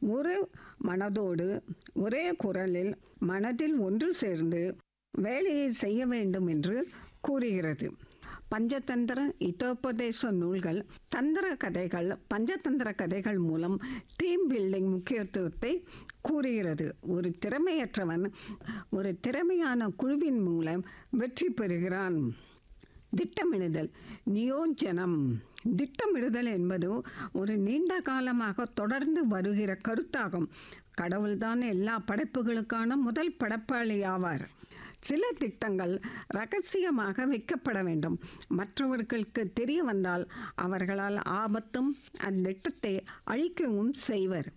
ஒரு மனதோடு ஒரே குரலில் மனதில் ஒன்று சேர்ந்து வேலையை செய்ய வேண்டும் என்று கூறுகிறது பஞ்சதந்திர இதோபதேச நூல்கள் தந்திர கதைகள் பஞ்சதந்திர கதைகள் மூலம் டீம் பில்டிங் முக்கியத்துவத்தை கூறுகிறது ஒரு திறமையற்றவன் ஒரு திறமையான குழுவின் மூலம் வெற்றி பெறுகிறான் திட்டமிடுதல் நியோஜனம் திட்டமிடுதல் என்பது ஒரு நீண்ட காலமாக தொடர்ந்து வருகிற கருத்தாகும் கடவுள்தான் எல்லா படைப்புகளுக்கான முதல் படைப்பாளி ஆவார் சில திட்டங்கள் ரகசியமாக வைக்கப்பட வேண்டும் மற்றவர்களுக்கு தெரிய வந்தால் அவர்களால் ஆபத்தும் அத்திட்டத்தை அழிக்கவும் செய்வர்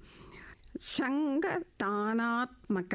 சங்கதானாத்மக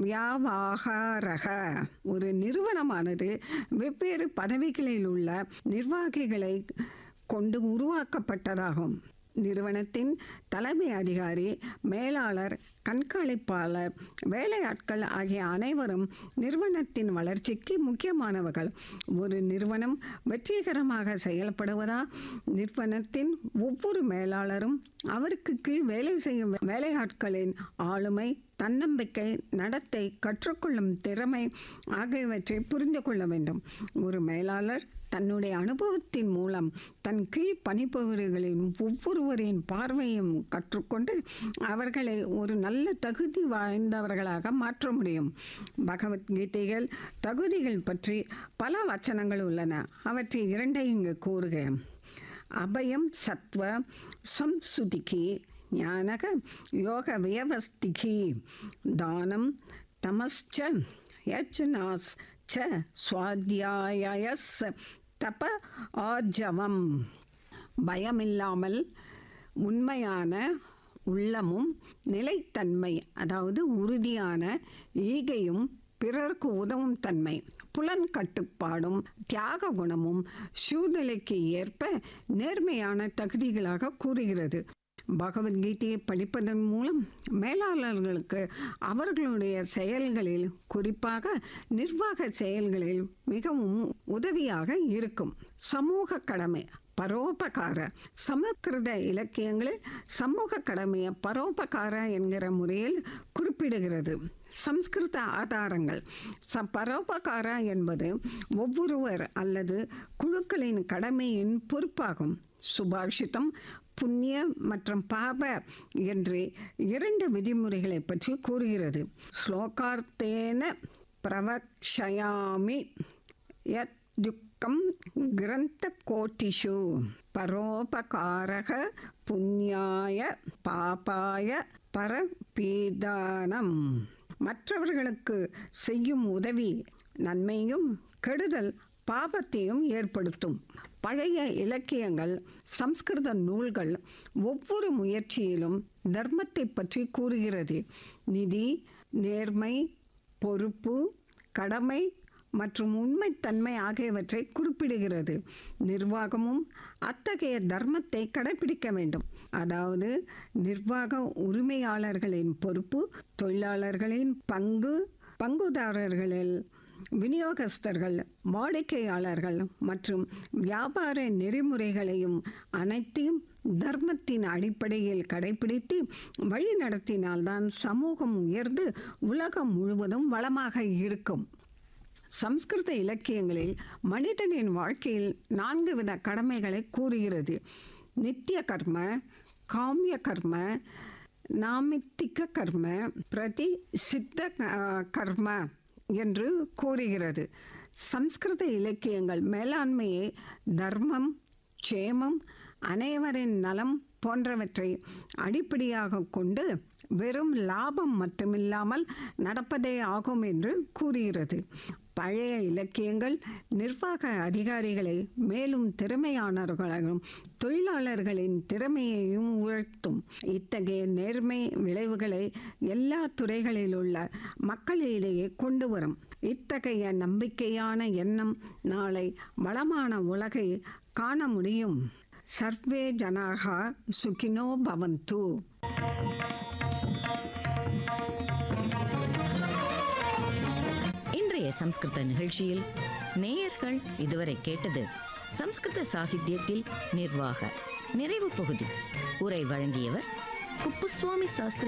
வியாபாரக ஒரு நிறுவனமானது வெவ்வேறு பதவிகளில் உள்ள நிர்வாகிகளை கொண்டு உருவாக்கப்பட்டதாகும் நிறுவனத்தின் தலைமை அதிகாரி மேலாளர் கண்காணிப்பாளர் வேலையாட்கள் ஆகிய அனைவரும் நிறுவனத்தின் வளர்ச்சிக்கு முக்கியமானவர்கள் ஒரு நிறுவனம் வெற்றிகரமாக செயல்படுவதா நிறுவனத்தின் ஒவ்வொரு மேலாளரும் அவருக்கு கீழ் வேலை செய்யும் வேலையாட்களின் ஆளுமை தன்னம்பிக்கை நடத்தை கற்றுக்கொள்ளும் திறமை ஆகியவற்றை புரிந்து கொள்ள வேண்டும் ஒரு மேலாளர் தன்னுடைய அனுபவத்தின் மூலம் தன் கீழ் பணிபுரிகளின் ஒவ்வொருவரின் பார்வையும் கற்றுக்கொண்டு அவர்களை ஒரு நல்ல தகுதி வாய்ந்தவர்களாக மாற்ற முடியும் பகவத்கீதைகள் தகுதிகள் பற்றி பல வச்சனங்கள் உள்ளன அவற்றை இரண்டை இங்கு கூறுகிறேன் அபயம் சத்வ சம்சுதிகி ஞானக யோக வியவஸ்திகி தானம் தமஸ்ச யஜ்னாஸ் ச சுவாத்தியாயஸ் தப ஆர்ஜவம் பயமில்லாமல் உண்மையான உள்ளமும் நிலைத்தன்மை அதாவது உறுதியான ஈகையும் பிறர்க்கு உதவும் தன்மை புலன் கட்டுப்பாடும் தியாக குணமும் சூழ்நிலைக்கு ஏற்ப நேர்மையான தகுதிகளாக கூறுகிறது பகவத்கீதையை படிப்பதன் மூலம் மேலாளர்களுக்கு அவர்களுடைய செயல்களில் குறிப்பாக நிர்வாக செயல்களில் மிகவும் உதவியாக இருக்கும் சமூக கடமை பரோபகார சமஸ்கிருத இலக்கியங்களில் சமூக கடமையை பரோபகார என்கிற முறையில் குறிப்பிடுகிறது சம்ஸ்கிருத ஆதாரங்கள் ச பரோபகார என்பது ஒவ்வொருவர் அல்லது குழுக்களின் கடமையின் பொறுப்பாகும் சுபாஷிதம் புண்ணிய மற்றும் பாப என்று இரண்டு விதிமுறைகளை பற்றி கூறுகிறது ஸ்லோகார்த்தேன பிரவக்ஷயாமி யத் துக்கம் கிரந்த கோட்டிஷு பரோபகாரக புண்ணியாய பாபாய பரபீதானம் மற்றவர்களுக்கு செய்யும் உதவி நன்மையும் கெடுதல் பாபத்தையும் ஏற்படுத்தும் பழைய இலக்கியங்கள் சம்ஸ்கிருத நூல்கள் ஒவ்வொரு முயற்சியிலும் தர்மத்தை பற்றி கூறுகிறது நிதி நேர்மை பொறுப்பு கடமை மற்றும் உண்மைத்தன்மை ஆகியவற்றை குறிப்பிடுகிறது நிர்வாகமும் அத்தகைய தர்மத்தை கடைபிடிக்க வேண்டும் அதாவது நிர்வாக உரிமையாளர்களின் பொறுப்பு தொழிலாளர்களின் பங்கு பங்குதாரர்களில் விநியோகஸ்தர்கள் வாடிக்கையாளர்கள் மற்றும் வியாபார நெறிமுறைகளையும் அனைத்தையும் தர்மத்தின் அடிப்படையில் கடைபிடித்து வழி நடத்தினால்தான் சமூகம் உயர்ந்து உலகம் முழுவதும் வளமாக இருக்கும் சம்ஸ்கிருத இலக்கியங்களில் மனிதனின் வாழ்க்கையில் நான்கு வித கடமைகளை கூறுகிறது நித்திய கர்ம காமிய கர்ம நாமித்திக கர்ம பிரதி சித்த கர்ம என்று கூறுகிறது சம்ஸ்கிருத இலக்கியங்கள் மேலாண்மையை தர்மம் க்ஷேமம் அனைவரின் நலம் போன்றவற்றை அடிப்படையாக கொண்டு வெறும் லாபம் மட்டுமில்லாமல் நடப்பதே ஆகும் என்று கூறுகிறது பழைய இலக்கியங்கள் நிர்வாக அதிகாரிகளை மேலும் திறமையானவர்களாகவும் தொழிலாளர்களின் திறமையையும் உயர்த்தும் இத்தகைய நேர்மை விளைவுகளை எல்லா துறைகளில் உள்ள மக்களிடையே கொண்டு வரும் இத்தகைய நம்பிக்கையான எண்ணம் நாளை வளமான உலகை காண முடியும் சர்வே ஜனாக சுகினோ பவந்து இன்றைய சம்ஸ்கிருத நிகழ்ச்சியில் நேயர்கள் இதுவரை கேட்டது சம்ஸ்கிருத சாகித்யத்தில் நிர்வாக நிறைவு பகுதி உரை வழங்கியவர் குப்புசுவாமி சாஸ்திரி